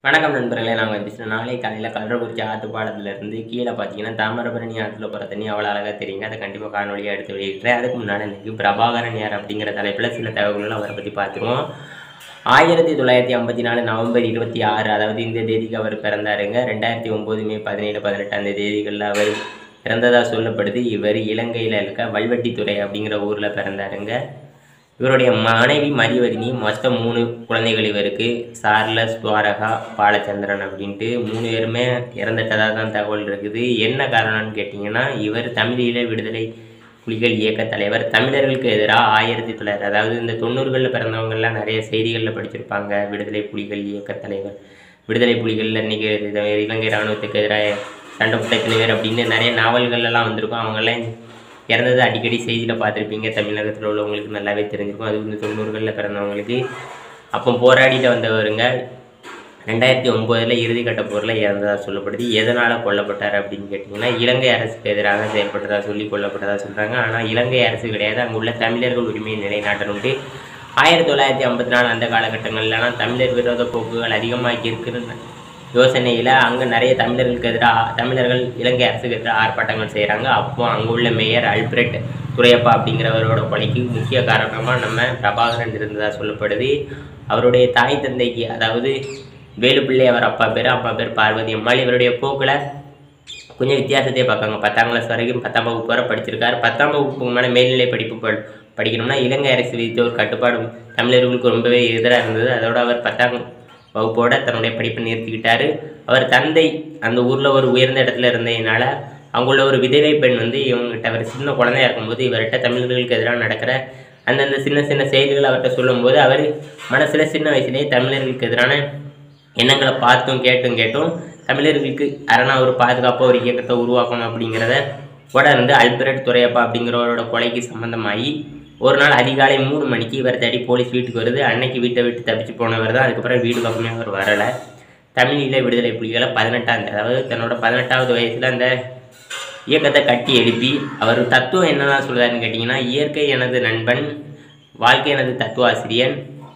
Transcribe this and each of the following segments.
வணக்கம் நண்பர்களே நாங்கள் பேசுகிறோம் நாளை காலையில் கல்லறைக்குறிச்சி ஆற்றுப்பாலத்துலேருந்து கீழே பார்த்தீங்கன்னா தாமிரபரணி ஆற்றுல போகிற தண்ணி அவ்வளோ அழகாக தெரியுங்க அதை கண்டிப்பாக காணொலியாக எடுத்து வெளியிட்டேன் அதுக்கு முன்னாடி இன்னைக்கு பிரபாகரன் யார் அப்படிங்கிற தலைப்பில் சில தகவல்கள் அவரை பற்றி பார்த்துருவோம் ஆயிரத்தி தொள்ளாயிரத்தி ஐம்பத்தி நாலு நவம்பர் இருபத்தி ஆறு அதாவது இந்த தேதிக்கு அவர் பிறந்தாருங்க ரெண்டாயிரத்தி ஒம்பது மே பதினேழு பதினெட்டு அந்த தேதிகளில் அவர் பிறந்ததாக சொல்லப்படுது இவர் இலங்கையில் இருக்க வல்வெட்டித்துறை அப்படிங்கிற ஊரில் பிறந்தாருங்க இவருடைய மனைவி மதிவதினி மொத்தம் மூணு குழந்தைகள் இவருக்கு சார்லஸ் துவாரகா பாலச்சந்திரன் அப்படின்ட்டு மூணு பேருமே இறந்துட்டதாக தான் தகவல் இருக்குது என்ன காரணம்னு கேட்டிங்கன்னா இவர் தமிழீழ விடுதலை புலிகள் இயக்க தலைவர் தமிழர்களுக்கு எதிராக ஆயிரத்தி தொள்ளாயிரம் அதாவது இந்த தொண்ணூறுகளில் பிறந்தவங்கெல்லாம் நிறைய செய்திகளில் படிச்சிருப்பாங்க விடுதலை புலிகள் இயக்க தலைவர் விடுதலை புலிகளில் இன்றைக்கி இலங்கை இராணுவத்துக்கு எதிராக சண்டை போட்ட தலைவர் அப்படின்னு நிறைய நாவல்கள் எல்லாம் வந்திருக்கும் அவங்கெல்லாம் இறந்தது அடிக்கடி செய்தியில் பார்த்துருப்பீங்க தமிழகத்தில் உள்ளவங்களுக்கு நல்லாவே தெரிஞ்சிருக்கும் அது இந்த தொண்ணூறுகளில் பிறந்தவங்களுக்கு அப்போ போராடிட்டு வந்தவருங்க ரெண்டாயிரத்தி ஒம்போதில் இறுதிக்கட்ட போரில் இறந்ததாக சொல்லப்படுது எதனால் கொல்லப்பட்டார் அப்படின்னு கேட்டிங்கன்னா இலங்கை அரசுக்கு எதிராக செயல்பட்டதாக சொல்லி கொல்லப்பட்டதாக சொல்கிறாங்க ஆனால் இலங்கை அரசு கிடையாது அங்கே உள்ள தமிழர்கள் உரிமையை நிலைநாட்டணும்ட்டு ஆயிரத்தி தொள்ளாயிரத்தி ஐம்பத்தி நாலு அந்த காலகட்டங்கள்லாம் தமிழர் விரோத போக்குகள் அதிகமாக இருக்கிற யோசனையில் அங்கே நிறைய தமிழர்களுக்கு எதிராக தமிழர்கள் இலங்கை அரசுக்கு எதிராக ஆர்ப்பாட்டங்கள் செய்கிறாங்க அப்போ அங்கே உள்ள மேயர் அல்பிரட் துரையப்பா அப்படிங்கிறவரோட கொலைக்கு முக்கிய காரணமாக நம்ம பிரபாகரன் இருந்ததாக சொல்லப்படுது அவருடைய தாய் தந்தைக்கு அதாவது வேலுப்பிள்ளை அவர் அப்பா பேர் அப்பா பேர் பார்வதி அம்மாள் இவருடைய போக்கில் கொஞ்சம் வித்தியாசத்தையே பார்க்காங்க பத்தாம் கிளாஸ் வரைக்கும் பத்தாம் வகுப்பு வரை படிச்சிருக்காரு பத்தாம் வகுப்புக்கு மேலே மேல்நிலை படிப்பு ப படிக்கணும்னா இலங்கை அரசு விதித்த ஒரு கட்டுப்பாடு தமிழர்களுக்கு ரொம்பவே எதிராக இருந்தது அதோட அவர் பத்தாம் வகுப்போட தன்னுடைய படிப்பை நிறுத்திக்கிட்டாரு அவர் தந்தை அந்த ஊரில் ஒரு உயர்ந்த இடத்துல இருந்ததுனால அங்குள்ள ஒரு விதவை பெண் வந்து இவங்ககிட்ட அவர் சின்ன குழந்தையா இருக்கும்போது இவர்கிட்ட தமிழர்களுக்கு எதிராக நடக்கிற அந்தந்த சின்ன சின்ன செயல்கள் அவர்கிட்ட சொல்லும்போது அவர் மனசில் சின்ன வயசுலேயே தமிழர்களுக்கு எதிரான எண்ணங்களை பார்த்தும் கேட்டும் கேட்டும் தமிழர்களுக்கு அரணா ஒரு பாதுகாப்பாக ஒரு இயக்கத்தை உருவாக்கணும் அப்படிங்கிறத உடனே அல்பிரட் துரையப்பா அப்படிங்கிறவரோட கொலைக்கு சம்மந்தமாகி ஒரு நாள் அதிகாலை மூணு மணிக்கு இவர் தேடி போலீஸ் வீட்டுக்கு வருது அன்னைக்கு வீட்டை விட்டு தப்பிச்சு போனவர் தான் அதுக்கப்புறம் வீடு பக்கமே அவர் வரலை தமிழீழ விடுதலை புலிகளை பதினெட்டாம் அதாவது தன்னோட பதினெட்டாவது வயசில் அந்த இயக்கத்தை கட்டி எழுப்பி அவர் தத்துவம் என்னதான் சொல்கிறாருன்னு கேட்டிங்கன்னா இயற்கை எனது நண்பன் வாழ்க்கை எனது தத்துவ ஆசிரியன்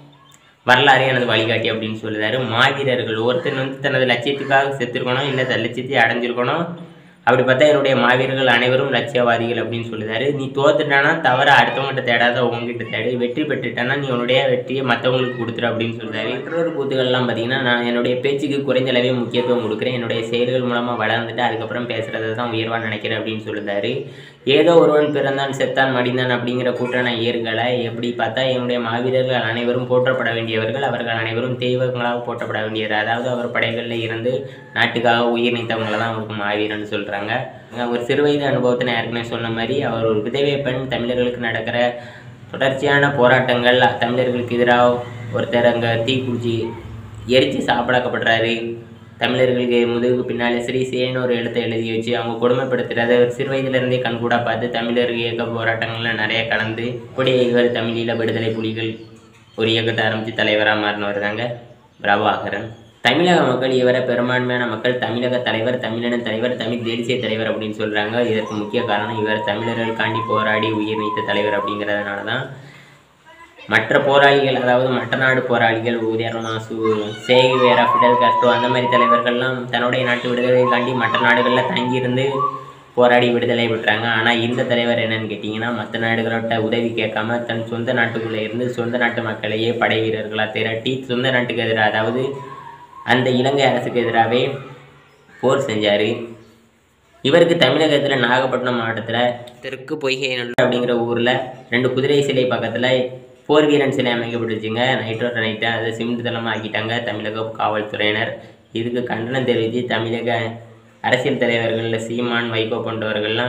வரலாறு எனது வழிகாட்டி அப்படின்னு சொல்லுறாரு மாவீரர்கள் ஒருத்தன் வந்து தனது லட்சியத்துக்காக செத்துருக்கணும் இல்லை தன் லட்சியத்தை அடைஞ்சிருக்கணும் அப்படி பார்த்தா என்னுடைய மாவீரர்கள் அனைவரும் லட்சியவாதிகள் அப்படின்னு சொல்லுறாரு நீ தோத்துட்டானா தவிர அடுத்தவங்ககிட்ட தேடாத உங்ககிட்ட தேடு வெற்றி பெற்றுட்டானா நீ உன்னுடைய வெற்றியை மற்றவங்களுக்கு கொடுத்துரு அப்படின்னு சொல்றாரு மற்றொரு கூத்துகள்லாம் பார்த்தீங்கன்னா நான் என்னுடைய பேச்சுக்கு குறைந்த அளவே முக்கியத்துவம் கொடுக்குறேன் என்னுடைய செயல்கள் மூலமாக வளர்ந்துட்டு அதுக்கப்புறம் பேசுறதை தான் உயர்வாக நினைக்கிறேன் அப்படின்னு சொல்லுறாரு ஏதோ ஒருவன் பிறந்தான் செத்தான் மடிந்தான் அப்படிங்கிற கூட்ட நான் ஏற்கலை எப்படி பார்த்தா என்னுடைய மாவீரர்கள் அனைவரும் போற்றப்பட வேண்டியவர்கள் அவர்கள் அனைவரும் தெய்வங்களாக போற்றப்பட வேண்டியவர் அதாவது அவர் படைகளில் இருந்து நாட்டுக்காக உயிர் நீத்தவங்களை தான் அவருக்கு மாவீரன்னு சொல்கிறாங்க ஒரு சிறுவயது அனுபவத்தை நான் ஏற்கனவே சொன்ன மாதிரி அவர் ஒரு விதவை பெண் தமிழர்களுக்கு நடக்கிற தொடர்ச்சியான போராட்டங்கள் தமிழர்களுக்கு எதிராக ஒருத்தர் அங்கே தீக்குச்சி எரித்து சாப்பிடாக்கப்படுறாரு தமிழர்களுக்கு முதுகுக்கு பின்னாலே ஸ்ரீ சேன்னு ஒரு எழுத்தை எழுதி வச்சு அவங்க கொடுமைப்படுத்துறத ஒரு சிறு வயதிலிருந்தே கண்கூடா பார்த்து தமிழர் இயக்க போராட்டங்கள்ல நிறைய கலந்து இப்படியே இவர் தமிழீழ விடுதலை புலிகள் ஒரு இயக்கத்தை ஆரம்பித்து தலைவராக மாறினவர் தாங்க பிரபாகரன் தமிழக மக்கள் இவரை பெரும்பான்மையான மக்கள் தமிழக தலைவர் தமிழின தலைவர் தமிழ் தேசிய தலைவர் அப்படின்னு சொல்கிறாங்க இதற்கு முக்கிய காரணம் இவர் தமிழர்களுக்காண்டி போராடி உயிர் நீத்த தலைவர் அப்படிங்கிறதுனால தான் மற்ற போராளிகள் அதாவது மற்ற நாடு போராளிகள் உதாரணமாக சு சேகுவேரா ஃபிடல் காஸ்ட்ரோ அந்த மாதிரி தலைவர்கள்லாம் தன்னுடைய நாட்டு விடுதலைக்காண்டி மற்ற நாடுகளில் தங்கியிருந்து போராடி விடுதலை பெற்றாங்க ஆனால் இந்த தலைவர் என்னன்னு கேட்டிங்கன்னா மற்ற நாடுகளோட உதவி கேட்காம தன் சொந்த நாட்டுக்குள்ளே இருந்து சொந்த நாட்டு மக்களையே படை வீரர்களாக திரட்டி சொந்த நாட்டுக்கு எதிராக அதாவது அந்த இலங்கை அரசுக்கு எதிராகவே போர் செஞ்சார் இவருக்கு தமிழகத்தில் நாகப்பட்டினம் மாவட்டத்தில் தெற்கு பொய்கை அப்படிங்கிற ஊரில் ரெண்டு குதிரை சிலை பக்கத்தில் போர் வீரன் சிலை அமைக்கப்பட்டுச்சுங்க நைட்டோட நைட்டு அதை சிமெண்ட் தளமாக ஆக்கிட்டாங்க தமிழக காவல்துறையினர் இதுக்கு கண்டனம் தெரிவித்து தமிழக அரசியல் தலைவர்களில் சீமான் வைகோ போன்றவர்கள்லாம்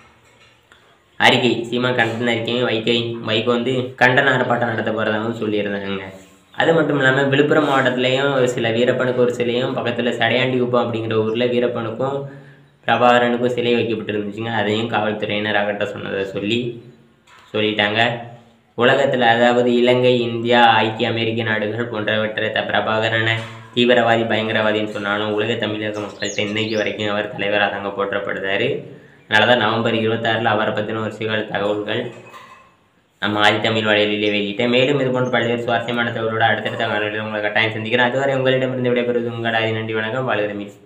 அறிக்கை சீமான் கண்டன அறிக்கையும் வைகை வைகோ வந்து கண்டன ஆர்ப்பாட்டம் நடத்த போகிறதாகவும் சொல்லியிருந்தாங்க அது மட்டும் இல்லாமல் விழுப்புரம் மாவட்டத்துலேயும் சில வீரப்பனுக்கு ஒரு சிலையும் பக்கத்தில் சடையாண்டி குப்பம் அப்படிங்கிற ஊரில் வீரப்பனுக்கும் பிரபாகரனுக்கும் சிலை வைக்கப்பட்டிருந்துச்சுங்க அதையும் காவல்துறையினர் அகற்ற சொன்னதை சொல்லி சொல்லிட்டாங்க உலகத்தில் அதாவது இலங்கை இந்தியா ஐக்கிய அமெரிக்க நாடுகள் போன்றவற்றை த பிரபாகரனை தீவிரவாதி பயங்கரவாதின்னு சொன்னாலும் உலக தமிழக மக்கள்கிட்ட இன்னைக்கு வரைக்கும் அவர் தலைவராக தாங்க போற்றப்படுறாரு அதனால தான் நவம்பர் இருபத்தாறில் அவரை பற்றின ஒரு சில தகவல்கள் நம்ம ஆதித்தமிழ் வலையிலே வெளியிட்டேன் மேலும் இது போன்ற பல்வேறு சுவாரஸ்யமான தகவலோட அடுத்தடுத்த காணொலியில் உங்களை கட்டாயம் சந்திக்கிறேன் அதுவரை உங்களிடமிருந்து விடைபெறுவது உங்கள் ஆதி நன்றி வணக்கம் வாழ்கிறேன்